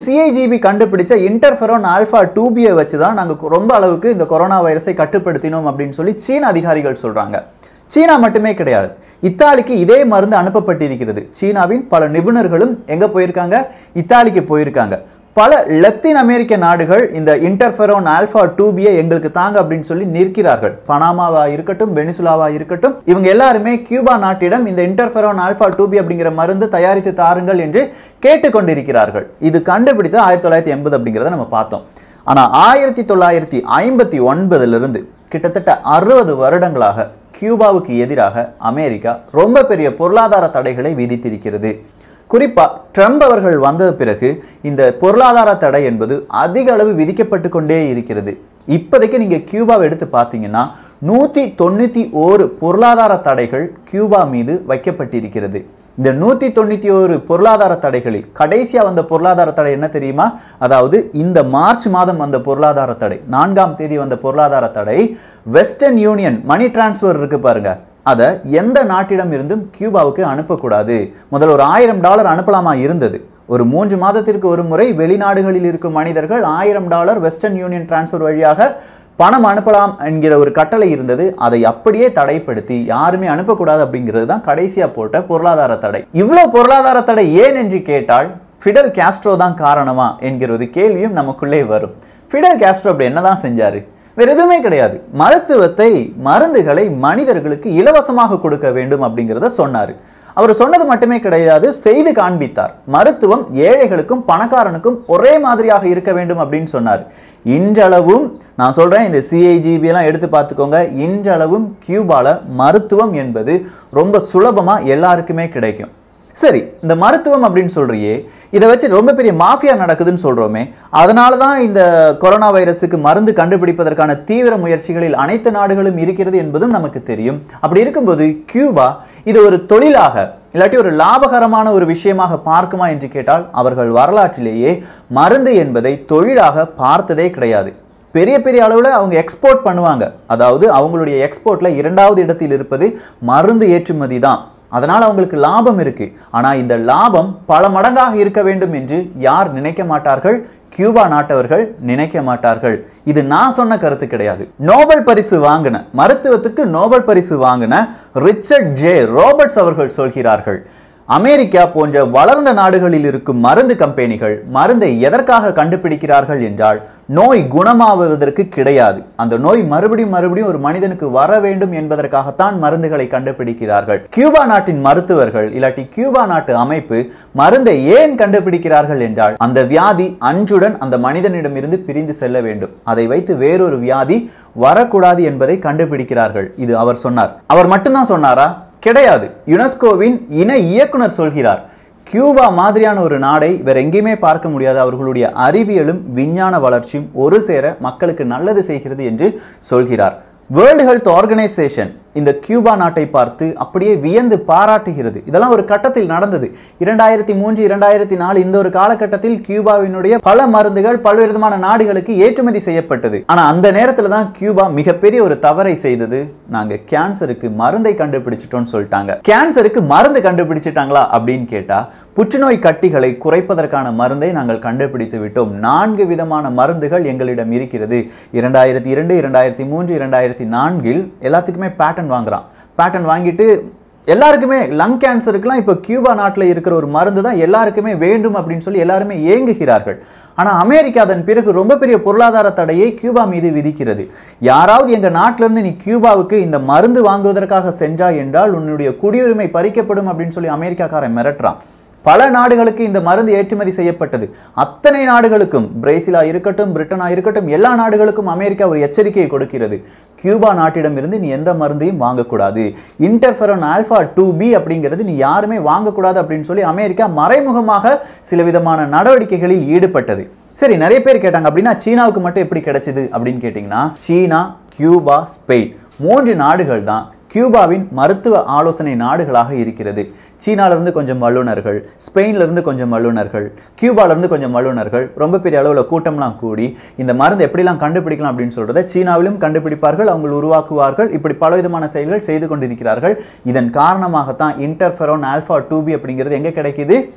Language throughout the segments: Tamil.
சிஐஜிபி கண்டுபிடிச்ச இன்டர்ஃபெரோன் ஆல்ஃபா டூபியை வச்சு தான் நாங்கள் ரொம்ப அளவுக்கு இந்த கொரோனா வைரஸை கட்டுப்படுத்தினோம் அப்படின்னு சொல்லி சீன அதிகாரிகள் சொல்றாங்க சீனா மட்டுமே கிடையாது இத்தாலிக்கு இதே மருந்து அனுப்பப்பட்டிருக்கிறது சீனாவின் பல நிபுணர்களும் எங்க போயிருக்காங்க இத்தாலிக்கு போயிருக்காங்க பல லத்தீன் அமெரிக்க நாடுகள் இந்த இன்டர்ஃபெரோன் ஆல்ஃபா டூபியை எங்களுக்கு தாங்க அப்படின்னு சொல்லி நிற்கிறார்கள் பனாமாவா இருக்கட்டும் வெனிசுலாவா இருக்கட்டும் இவங்க எல்லாருமே கியூபா நாட்டிடம் இந்த இன்டர்ஃபெரோன் ஆல்ஃபா டூபி அப்படிங்கிற மருந்து தயாரித்து தாருங்கள் என்று கேட்டுக்கொண்டிருக்கிறார்கள் இது கண்டுபிடித்து ஆயிரத்தி தொள்ளாயிரத்தி எண்பது அப்படிங்கிறத நம்ம பார்த்தோம் ஆனா ஆயிரத்தி தொள்ளாயிரத்தி ஐம்பத்தி ஒன்பதிலிருந்து கிட்டத்தட்ட அறுபது வருடங்களாக கியூபாவுக்கு எதிராக அமெரிக்கா ரொம்ப பெரிய பொருளாதார தடைகளை விதித்திருக்கிறது குறிப்பா ட்ரம்ப் அவர்கள் வந்த பிறகு இந்த பொருளாதார தடை என்பது அதிக அளவு விதிக்கப்பட்டு கொண்டே இருக்கிறது இப்போதைக்கு நீங்க கியூபாவை எடுத்து பார்த்தீங்கன்னா நூத்தி தொண்ணூத்தி ஓரு பொருளாதார தடைகள் கியூபா மீது வைக்கப்பட்டிருக்கிறது இந்த நூத்தி தொண்ணூத்தி ஒரு பொருளாதார தடைகளில் கடைசியா வந்த பொருளாதார தடை என்ன தெரியுமா அதாவது இந்த மார்ச் மாதம் வந்த பொருளாதார தடை நான்காம் தேதி வந்த பொருளாதார தடை வெஸ்டர்ன் யூனியன் மணி டிரான்ஸ்ஃபர் இருக்கு பாருங்க அதை எந்த நாட்டிடம் இருந்தும் கியூபாவுக்கு அனுப்பக்கூடாது முதல்ல ஒரு ஆயிரம் டாலர் அனுப்பலாமா இருந்தது ஒரு மூன்று மாதத்திற்கு ஒரு முறை வெளிநாடுகளில் இருக்கும் மனிதர்கள் ஆயிரம் டாலர் வெஸ்டர்ன் யூனியன் டிரான்ஸ்ஃபர் வழியாக பணம் அனுப்பலாம் என்கிற ஒரு கட்டளை இருந்தது அதை அப்படியே தடைப்படுத்தி யாருமே அனுப்பக்கூடாது அப்படிங்கிறது தான் கடைசியா போட்ட பொருளாதார தடை இவ்வளோ பொருளாதார தடை ஏன் என்று கேட்டால் ஃபிடல் காஸ்ட்ரோ தான் காரணமா என்கிற ஒரு கேள்வியும் நமக்குள்ளே வரும் ஃபிடல் காஸ்ட்ரோ அப்படி என்னதான் செஞ்சாரு வேற எதுவுமே கிடையாது மருத்துவத்தை மருந்துகளை மனிதர்களுக்கு இலவசமாக கொடுக்க வேண்டும் அப்படிங்கிறத சொன்னாரு அவர் சொன்னது மட்டுமே கிடையாது செய்து காண்பித்தார் மருத்துவம் ஏழைகளுக்கும் பணக்காரனுக்கும் ஒரே மாதிரியாக இருக்க வேண்டும் அப்படின்னு சொன்னார் இன்றளவும் நான் சொல்றேன் இந்த சிஐஜிபி எல்லாம் எடுத்து பார்த்துக்கோங்க இன்றளவும் கியூபால மருத்துவம் என்பது ரொம்ப சுலபமா எல்லாருக்குமே கிடைக்கும் சரி இந்த மருத்துவம் அப்படின்னு சொல்றியே இதை வச்சு ரொம்ப பெரிய மாஃபியா நடக்குதுன்னு சொல்றோமே அதனால தான் இந்த கொரோனா வைரஸுக்கு மருந்து கண்டுபிடிப்பதற்கான தீவிர முயற்சிகளில் அனைத்து நாடுகளும் இருக்கிறது என்பதும் நமக்கு தெரியும் அப்படி இருக்கும்போது கியூபா இது ஒரு தொழிலாக இல்லாட்டி ஒரு லாபகரமான ஒரு விஷயமாக பார்க்குமா என்று கேட்டால் அவர்கள் வரலாற்றிலேயே மருந்து என்பதை தொழிலாக பார்த்ததே கிடையாது பெரிய பெரிய அளவில் அவங்க எக்ஸ்போர்ட் பண்ணுவாங்க அதாவது அவங்களுடைய எக்ஸ்போர்ட்ல இரண்டாவது இடத்தில் இருப்பது மருந்து ஏற்றுமதி தான் அதனால் அவங்களுக்கு லாபம் இருக்கு ஆனா இந்த லாபம் பல மடங்காக இருக்க வேண்டும் என்று யார் நினைக்க மாட்டார்கள் கியூபா நாட்டவர்கள் நினைக்க மாட்டார்கள் இது நான் சொன்ன கருத்து கிடையாது நோபல் பரிசு வாங்கின மருத்துவத்துக்கு நோபல் பரிசு வாங்கின ரிச்சர்ட் ஜே ரோபர்ட்ஸ் அவர்கள் சொல்கிறார்கள் அமெரிக்கா போன்ற வளர்ந்த நாடுகளில் இருக்கும் மருந்து கம்பெனிகள் மருந்தை எதற்காக கண்டுபிடிக்கிறார்கள் என்றால் நோய் குணமாவதற்கு கிடையாது அந்த நோய் மறுபடியும் மறுபடியும் ஒரு மனிதனுக்கு வர வேண்டும் என்பதற்காகத்தான் மருந்துகளை கண்டுபிடிக்கிறார்கள் கியூபா நாட்டின் மருத்துவர்கள் இல்லாட்டி கியூபா நாட்டு அமைப்பு மருந்தை ஏன் கண்டுபிடிக்கிறார்கள் என்றால் அந்த வியாதி அன்றுடன் அந்த மனிதனிடமிருந்து பிரிந்து செல்ல வேண்டும் அதை வைத்து வேறொரு வியாதி வரக்கூடாது என்பதை கண்டுபிடிக்கிறார்கள் இது அவர் சொன்னார் அவர் மட்டும்தான் சொன்னாரா கிடையாது யுனெஸ்கோவின் இணை இயக்குனர் சொல்கிறார் கியூபா மாதிரியான ஒரு நாடை வேற எங்கேயுமே பார்க்க முடியாது அவர்களுடைய அறிவியலும் விஞ்ஞான வளர்ச்சியும் ஒரு சேர மக்களுக்கு நல்லது செய்கிறது என்று சொல்கிறார் வேர்ல்டு ஹெல்த் ஆர்கனைசேஷன் இந்த கியூபா நாட்டை பார்த்து அப்படியே வியந்து பாராட்டுகிறது இதெல்லாம் ஒரு கட்டத்தில் நடந்தது இரண்டாயிரத்தி மூன்று இரண்டாயிரத்தி நாலு இந்த ஒரு காலகட்டத்தில் கியூபாவினுடைய பல மருந்துகள் பல்வேறு விதமான நாடுகளுக்கு ஏற்றுமதி செய்யப்பட்டது ஆனா அந்த நேரத்துல தான் கியூபா மிகப்பெரிய ஒரு தவறை செய்தது நாங்க கேன்சருக்கு மருந்தை கண்டுபிடிச்சிட்டோம்னு சொல்லிட்டாங்க கேன்சருக்கு மருந்து கண்டுபிடிச்சிட்டாங்களா அப்படின்னு கேட்டா புற்றுநோய் கட்டிகளை குறைப்பதற்கான மருந்தை நாங்கள் கண்டுபிடித்து விட்டோம் நான்கு விதமான மருந்துகள் எங்களிடம் இருக்கிறது இரண்டாயிரத்தி இரண்டு இரண்டாயிரத்தி மூன்று இரண்டாயிரத்தி நான்கில் எல்லாத்துக்குமே பேட்டன் வாங்குறான் பேட்டன் வாங்கிட்டு எல்லாருக்குமே லங் கேன்சருக்குலாம் இப்போ கியூபா நாட்டில் இருக்கிற ஒரு மருந்து தான் எல்லாருக்குமே வேண்டும் அப்படின்னு சொல்லி எல்லாருமே ஏங்குகிறார்கள் ஆனால் அமெரிக்கா அதன் பிறகு ரொம்ப பெரிய பொருளாதார தடையை கியூபா மீது விதிக்கிறது யாராவது எங்கள் நாட்டிலிருந்து நீ கியூபாவுக்கு இந்த மருந்து வாங்குவதற்காக சென்றா என்றால் உன்னுடைய குடியுரிமை பறிக்கப்படும் அப்படின்னு சொல்லி அமெரிக்காக்காரன் மிரட்டுறான் பல நாடுகளுக்கு இந்த மருந்து ஏற்றுமதி செய்யப்பட்டது அத்தனை நாடுகளுக்கும் பிரேசிலா இருக்கட்டும் பிரிட்டனா இருக்கட்டும் எல்லா நாடுகளுக்கும் அமெரிக்கா ஒரு எச்சரிக்கையை கொடுக்கிறது கியூபா நாட்டிடமிருந்து நீ எந்த மருந்தையும் வாங்கக்கூடாது இன்டர்ஃபெரோன் ஆல்ஃபா டூ பி அப்படிங்கிறது நீ யாருமே வாங்கக்கூடாது அப்படின்னு சொல்லி அமெரிக்கா மறைமுகமாக சில விதமான நடவடிக்கைகளில் ஈடுபட்டது சரி நிறைய பேர் கேட்டாங்க அப்படின்னா சீனாவுக்கு மட்டும் எப்படி கிடைச்சது அப்படின்னு கேட்டிங்கன்னா சீனா கியூபா ஸ்பெயின் மூன்று நாடுகள் தான் கியூபாவின் மருத்துவ ஆலோசனை நாடுகளாக இருக்கிறது சீனால இருந்து கொஞ்சம் வல்லுநர்கள் ஸ்பெயின்ல இருந்து கொஞ்சம் வல்லுநர்கள் கியூபால இருந்து கொஞ்சம் வல்லுநர்கள் ரொம்ப பெரிய அளவில் கூட்டம்லாம் கூடி இந்த மருந்து எப்படிலாம் கண்டுபிடிக்கலாம் அப்படின்னு சொல்றதை சீனாவிலும் கண்டுபிடிப்பார்கள் அவங்க உருவாக்குவார்கள் இப்படி பலவிதமான செயல்கள் செய்து கொண்டிருக்கிறார்கள் இதன் காரணமாகத்தான் இன்டர்ஃபெரோன் ஆல்ஃபா டூபி அப்படிங்கிறது எங்க கிடைக்குது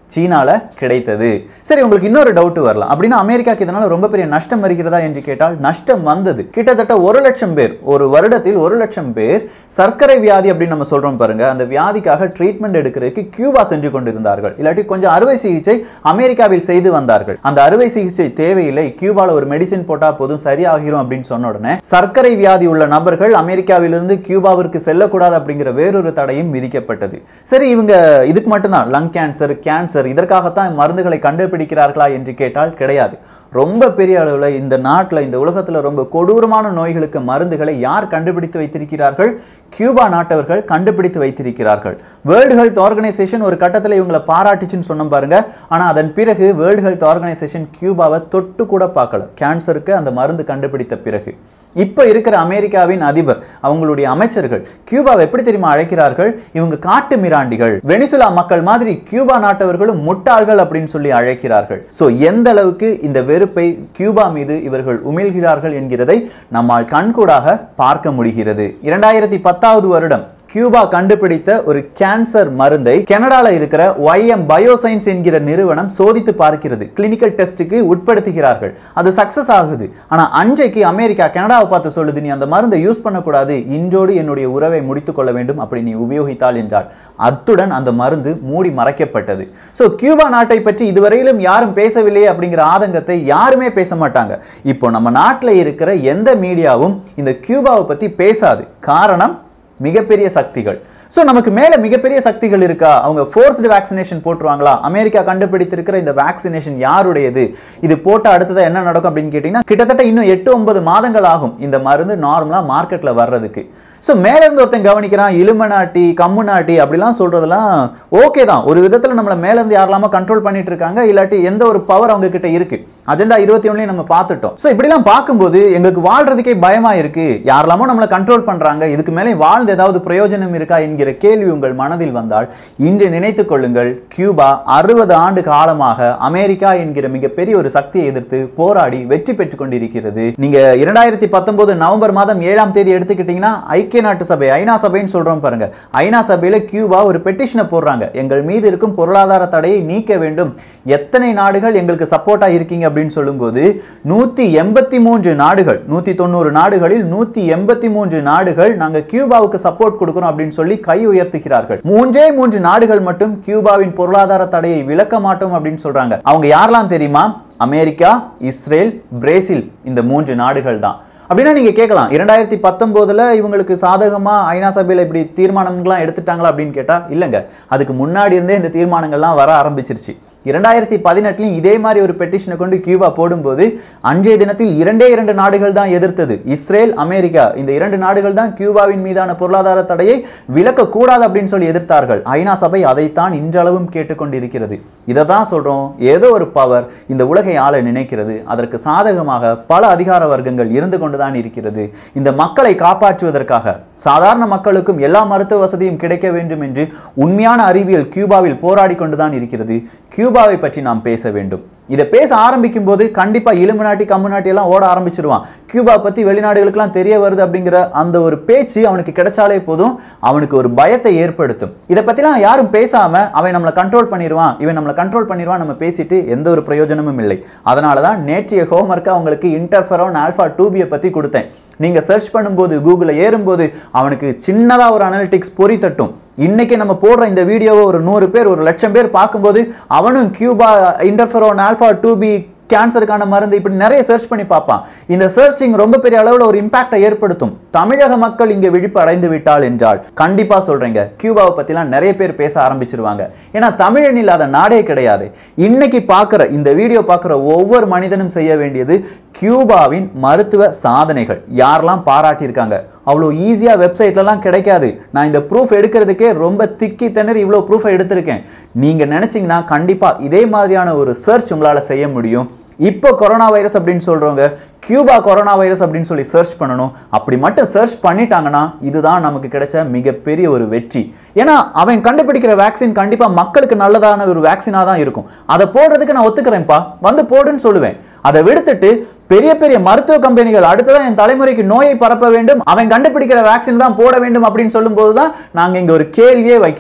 சீனால கிடைத்தது சரி உங்களுக்கு இன்னொரு டவுட் வரலாம் அப்படின்னா அமெரிக்காக்கு இதனால ரொம்ப பெரிய நஷ்டம் வருகிறதா என்று கேட்டால் நஷ்டம் வந்தது கிட்டத்தட்ட ஒரு லட்சம் பேர் ஒரு வருடத்தில் ஒரு லட்சம் பேர் சர்க்கரை வியாதி அப்படின்னு நம்ம சொல்றோம் பாருங்க அந்த வியாதிக்காக ட்ரீட்மெண்ட் எடுக்கிறதுக்கு கியூபா சென்று கொண்டிருந்தார்கள் இல்லாட்டி கொஞ்சம் அறுவை சிகிச்சை அமெரிக்காவில் செய்து வந்தார்கள் அந்த அறுவை சிகிச்சை தேவையில்லை கியூபால ஒரு மெடிசின் போட்டா போதும் சரியாகிரும் அப்படின்னு சொன்ன உடனே சர்க்கரை வியாதி உள்ள நபர்கள் அமெரிக்காவிலிருந்து கியூபாவிற்கு செல்லக்கூடாது அப்படிங்கிற வேறொரு தடையும் விதிக்கப்பட்டது சரி இவங்க இதுக்கு மட்டும்தான் லங் கேன்சர் கேன்சர் இதற்காகத்தான் மருந்துகளை கண்டுபிடிக்கிறார்களா என்று கேட்டால் கிடையாது ரொம்ப பெரிய அளவில் இந்த நாட்டில் இந்த உலகத்தில் ரொம்ப கொடூரமான நோய்களுக்கு மருந்துகளை யார் கண்டுபிடித்து வைத்திருக்கிறார்கள் கியூபா நாட்டவர்கள் கண்டுபிடித்து வைத்திருக்கிறார்கள் வேர்ல்டு ஹெல்த் ஆர்கனைசேஷன் ஒரு கட்டத்தில் இவங்களை பாராட்டுச்சுன்னு சொன்னோம் பாருங்க ஆனால் அதன் பிறகு வேர்ல்டு ஹெல்த் ஆர்கனைசேஷன் கியூபாவை தொட்டு கூட பார்க்கல கேன்சருக்கு அந்த மருந்து கண்டுபிடித்த பிறகு இப்போ இருக்கிற அமெரிக்காவின் அதிபர் அவங்களுடைய அமைச்சர்கள் கியூபாவை எப்படி தெரியுமா அழைக்கிறார்கள் இவங்க காட்டு மிராண்டிகள் வெனிசுலா மக்கள் மாதிரி கியூபா நாட்டவர்களும் முட்டாள்கள் அப்படின்னு சொல்லி அழைக்கிறார்கள் ஸோ எந்த அளவுக்கு இந்த வெறுப்பை கியூபா மீது இவர்கள் உமிழ்கிறார்கள் என்கிறதை நம்மால் கண்கூடாக பார்க்க முடிகிறது இரண்டாயிரத்தி பத்தாவது வருடம் கியூபா கண்டுபிடித்த ஒரு கேன்சர் மருந்தை கனடால இருக்கிற ஒய்எம் பயோசைன்ஸ் என்கிற நிறுவனம் சோதித்து பார்க்கிறது கிளினிக்கல் டெஸ்ட்டுக்கு உட்படுத்துகிறார்கள் அது சக்சஸ் ஆகுது ஆனா அன்றைக்கு அமெரிக்கா கனடாவை பார்த்து சொல்லுது நீ அந்த மருந்தை யூஸ் பண்ணக்கூடாது இன்றோடு என்னுடைய உறவை முடித்துக் கொள்ள வேண்டும் அப்படி நீ உபயோகித்தால் என்றால் அத்துடன் அந்த மருந்து மூடி மறைக்கப்பட்டது ஸோ கியூபா நாட்டை பற்றி இதுவரையிலும் யாரும் பேசவில்லையே அப்படிங்கிற ஆதங்கத்தை யாருமே பேச மாட்டாங்க இப்போ நம்ம நாட்டில் இருக்கிற எந்த மீடியாவும் இந்த கியூபாவை பத்தி பேசாது காரணம் மிகப்பெரிய சக்திகள் ஸோ நமக்கு மேலே மிகப்பெரிய சக்திகள் இருக்கா அவங்க ஃபோர்ஸ்டு வேக்சினேஷன் போட்டுருவாங்களா அமெரிக்கா கண்டுபிடித்திருக்கிற இந்த வேக்சினேஷன் யாருடையது இது போட்ட அடுத்ததாக என்ன நடக்கும் அப்படின்னு கேட்டிங்கன்னா கிட்டத்தட்ட இன்னும் எட்டு ஒன்பது மாதங்கள் ஆகும் இந்த மருந்து நார்மலாக மார்க்கெட்டில் வர்றதுக்கு ஸோ மேல இருந்து ஒருத்தன் கவனிக்கிறான் இலுமநாட்டி கம்முநாட்டி அப்படிலாம் சொல்றதெல்லாம் ஓகே தான் ஒரு விதத்தில் நம்மளை மேல இருந்து யாரெல்லாமோ கண்ட்ரோல் பண்ணிட்டு இருக்காங்க இல்லாட்டி எந்த ஒரு பவர் அவங்க கிட்ட இருக்கு அஜெண்டா இருபத்தி ஒன்றுலையும் நம்ம பார்த்துட்டோம் ஸோ இப்படிலாம் பார்க்கும்போது எங்களுக்கு வாழ்றதுக்கே பயமா இருக்கு யாரெல்லாமோ நம்மளை கண்ட்ரோல் பண்றாங்க இதுக்கு மேலே வாழ்ந்து ஏதாவது பிரயோஜனம் இருக்கா என்கிற கேள்வி உங்கள் மனதில் வந்தால் இன்று நினைத்துக் கொள்ளுங்கள் கியூபா அறுபது ஆண்டு காலமாக அமெரிக்கா என்கிற மிகப்பெரிய ஒரு சக்தியை எதிர்த்து போராடி வெற்றி பெற்றுக் கொண்டிருக்கிறது நீங்க இரண்டாயிரத்தி பத்தொன்பது நவம்பர் மாதம் ஏழாம் தேதி எடுத்துக்கிட்டீங்கன்னா ஐக்கிய நாட்டு சபை ஐநா சபைன்னு சொல்றோம் பாருங்க ஐநா சபையில கியூபா ஒரு பெட்டிஷனை போடுறாங்க எங்கள் மீது இருக்கும் பொருளாதார தடையை நீக்க வேண்டும் எத்தனை நாடுகள் எங்களுக்கு சப்போர்ட்டா இருக்கீங்க அப்படின்னு சொல்லும்போது நூத்தி எண்பத்தி மூன்று நாடுகள் நூத்தி தொண்ணூறு நாடுகளில் நூத்தி எண்பத்தி மூன்று நாடுகள் நாங்க கியூபாவுக்கு சப்போர்ட் கொடுக்கிறோம் அப்படின்னு சொல்லி கை உயர்த்துகிறார்கள் மூன்றே மூன்று நாடுகள் மட்டும் கியூபாவின் பொருளாதார தடையை விலக்க மாட்டோம் அப்படின்னு சொல்றாங்க அவங்க யாரெல்லாம் தெரியுமா அமெரிக்கா இஸ்ரேல் பிரேசில் இந்த மூன்று நாடுகள் தான் அப்படின்னா நீங்க கேட்கலாம் இரண்டாயிரத்தி பத்தொன்பதுல இவங்களுக்கு சாதகமா ஐநா சபையில இப்படி தீர்மானங்கள்லாம் எடுத்துட்டாங்களா அப்படின்னு கேட்டா இல்லைங்க அதுக்கு முன்னாடி இருந்தே இந்த தீர்மானங்கள்லாம் வர ஆரம்பிச்சிருச்சு இரண்டாயிரத்தி பதினெட்டுலையும் இதே மாதிரி ஒரு பெட்டிஷனை கொண்டு கியூபா போடும்போது அன்றைய தினத்தில் இரண்டே இரண்டு நாடுகள் தான் எதிர்த்தது இஸ்ரேல் அமெரிக்கா இந்த இரண்டு நாடுகள் தான் கியூபாவின் மீதான பொருளாதார தடையை விலக்க கூடாது அப்படின்னு சொல்லி எதிர்த்தார்கள் ஐநா சபை அதைத்தான் இன்றளவும் கேட்டுக்கொண்டிருக்கிறது இதை தான் சொல்றோம் ஏதோ ஒரு பவர் இந்த உலகை ஆள நினைக்கிறது அதற்கு சாதகமாக பல அதிகார வர்க்கங்கள் இருந்து கொண்டுதான் இருக்கிறது இந்த மக்களை காப்பாற்றுவதற்காக சாதாரண மக்களுக்கும் எல்லா மருத்துவ வசதியும் கிடைக்க வேண்டும் என்று உண்மையான அறிவியல் கியூபாவில் போராடி கொண்டுதான் இருக்கிறது கியூபாவை பற்றி நாம் பேச வேண்டும் இதை பேச ஆரம்பிக்கும் போது கண்டிப்பா இலுமினாட்டி கம்முனாட்டி எல்லாம் ஓட ஆரம்பிச்சிருவான் கியூபா பத்தி வெளிநாடுகளுக்கெல்லாம் தெரிய வருது அப்படிங்கிற அந்த ஒரு பேச்சு அவனுக்கு கிடைச்சாலே போதும் அவனுக்கு ஒரு பயத்தை ஏற்படுத்தும் இதை பத்திலாம் யாரும் பேசாம அவன் நம்மளை கண்ட்ரோல் பண்ணிடுவான் இவன் நம்மளை கண்ட்ரோல் பண்ணிடுவான் நம்ம பேசிட்டு எந்த ஒரு பிரயோஜனமும் இல்லை அதனால தான் நேற்றைய ஹோம்ஒர்க்கை அவங்களுக்கு இன்டர்ஃபெரோன் ஆல்ஃபா டூபியை பத்தி கொடுத்தேன் நீங்க சர்ச் பண்ணும்போது கூகுளில் ஏறும்போது அவனுக்கு சின்னதா ஒரு அனலிட்டிக்ஸ் பொறி தட்டும் இன்னைக்கு நம்ம போடுற இந்த வீடியோவை ஒரு நூறு பேர் ஒரு லட்சம் பேர் பார்க்கும்போது அவனும் Cuba interferon alpha two B கேன்சருக்கான மருந்து இப்படி நிறைய சர்ச் பண்ணி பார்ப்பான் இந்த சர்ச்சிங் ரொம்ப பெரிய அளவில் ஒரு இம்பாக்டை ஏற்படுத்தும் தமிழக மக்கள் இங்கே விழிப்பு அடைந்து விட்டால் என்றால் கண்டிப்பா சொல்றேங்க கியூபாவை பத்திலாம் நிறைய பேர் பேச ஆரம்பிச்சிருவாங்க ஏன்னா தமிழன் இல்லாத நாடே கிடையாது இன்னைக்கு பார்க்குற இந்த வீடியோ பார்க்குற ஒவ்வொரு மனிதனும் செய்ய வேண்டியது கியூபாவின் மருத்துவ சாதனைகள் யாரெல்லாம் பாராட்டியிருக்காங்க அவ்வளோ ஈஸியாக வெப்சைட்லலாம் கிடைக்காது நான் இந்த ப்ரூஃப் எடுக்கிறதுக்கே ரொம்ப திக்கி திணறி இவ்வளோ ப்ரூஃபை எடுத்திருக்கேன் நீங்கள் நினச்சிங்கன்னா கண்டிப்பாக இதே மாதிரியான ஒரு சர்ச் உங்களால் செய்ய முடியும் இப்போ கொரோனா வைரஸ் அப்படின்னு சொல்கிறவங்க கியூபா கொரோனா வைரஸ் அப்படின்னு சொல்லி சர்ச் பண்ணணும் அப்படி மட்டும் சர்ச் பண்ணிட்டாங்கன்னா இதுதான் நமக்கு கிடைச்ச மிகப்பெரிய ஒரு வெற்றி ஏன்னா அவன் கண்டுபிடிக்கிற வேக்சின் கண்டிப்பாக மக்களுக்கு நல்லதான ஒரு வேக்சினாக தான் இருக்கும் அதை போடுறதுக்கு நான் ஒத்துக்கிறேன்ப்பா வந்து போடுன்னு சொல்லுவேன் அதை விடுத்துட்டு பெரிய பெரிய மருத்துவ கம்பெனிகள் அடுத்ததான் என் தலைமுறைக்கு நோயை பரப்ப வேண்டும் அவன் கண்டுபிடிக்கிற வேக்சின் தான் போட வேண்டும் அப்படின்னு சொல்லும்போது தான் நாங்கள் இங்கே ஒரு கேள்வியே வைக்கிறோம்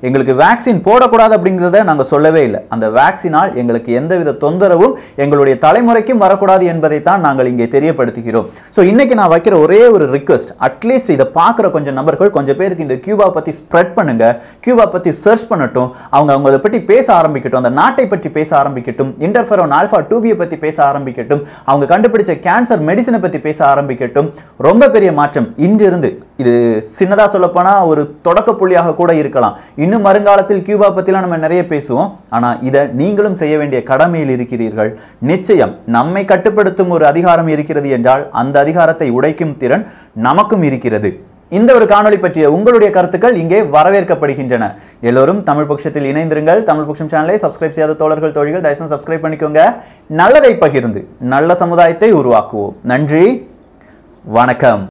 எங்களுக்கு வேக்சின் போடக்கூடாது அப்படிங்கிறத நாங்கள் சொல்லவே இல்லை அந்த வேக்சினால் எங்களுக்கு எந்தவித தொந்தரவும் எங்களுடைய தலைமுறைக்கும் வரக்கூடாது என்பதை தான் நாங்கள் இங்கே தெரியப்படுத்துகிறோம் ஸோ இன்னைக்கு நான் வைக்கிற ஒரே ஒரு ரிக்வெஸ்ட் அட்லீஸ்ட் இதை பார்க்குற கொஞ்சம் நபர்கள் கொஞ்சம் பேருக்கு இந்த கியூபா பற்றி ஸ்ப்ரெட் பண்ணுங்க கியூபா பற்றி சர்ச் பண்ணட்டும் அவங்க அவங்க அதை பற்றி பேச ஆரம்பிக்கட்டும் அந்த நாட்டை பற்றி பேச ஆரம்பிக்கட்டும் இன்டர்ஃபெரோன் ஆல்ஃபா டூபியை பற்றி பேச ஆரம்பிக்கட்டும் அவங்க கண்டுபிடிச்ச கேன்சர் மெடிசனை பற்றி பேச ஆரம்பிக்கட்டும் ரொம்ப பெரிய மாற்றம் இன்றிருந்து இது சின்னதாக சொல்லப்போனால் ஒரு தொடக்க புள்ளியாக கூட இருக்கலாம் இன்னும் வருங்காலத்தில் கியூபா பற்றிலாம் நம்ம நிறைய பேசுவோம் ஆனால் இதை நீங்களும் செய்ய வேண்டிய கடமையில் இருக்கிறீர்கள் நிச்சயம் நம்மை கட்டுப்படுத்தும் ஒரு அதிகாரம் இருக்கிறது என்றால் அந்த அதிகாரத்தை உடைக்கும் திறன் நமக்கும் இருக்கிறது இந்த ஒரு காணொளி பற்றிய உங்களுடைய கருத்துக்கள் இங்கே வரவேற்கப்படுகின்றன எல்லோரும் தமிழ் பட்சத்தில் இணைந்திருங்கள் தமிழ் பட்சம் சேனலை சப்ஸ்கிரைப் செய்யாத தோழர்கள் தோழிகள் தயவுசெய்து சப்ஸ்கிரைப் பண்ணிக்கோங்க நல்லதை பகிர்ந்து நல்ல சமுதாயத்தை உருவாக்குவோம் நன்றி வணக்கம்